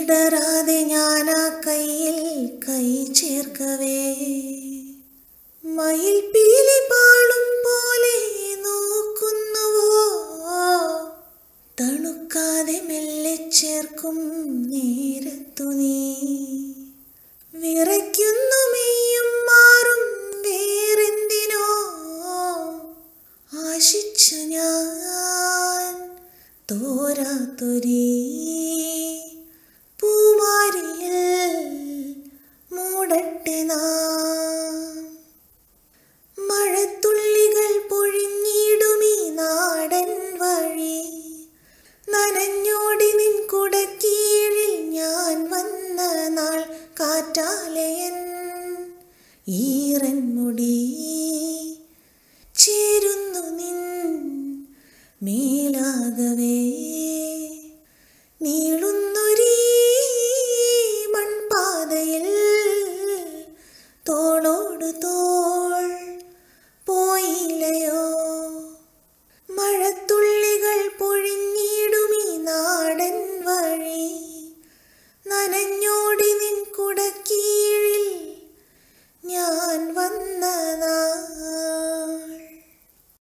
ഇടറാതെ ഞാൻ ആ കയ്യിൽ കൈ ചേർക്കവേ മയിൽ പീലി പാളും പോലെ നോക്കുന്നുവോ തണുക്കാതെ മെല്ലെ ചേർക്കും നേരത്തു നീ വിറയ്ക്കുന്നു മെയ്യും മാറും വേറെന്തിനോ ആശിച്ചു ഞാൻ തോരാത്തൊരീ പൂമാരിയിൽ മൂടട്ടെ നാം മഴത്തുള്ളികൾ പൊഴിഞ്ഞിടുമീ നാടൻ വഴി നനഞ്ഞോടി നിൻ കുടക്കീഴിൽ ഞാൻ വന്ന നാൾ കാറ്റാലയൻ ഈറൻ മുടി ചേരുന്നു നിൻ മേലാകവേ നീളുന്നൊരീ മൺപാതയിൽ തോളോടു തോ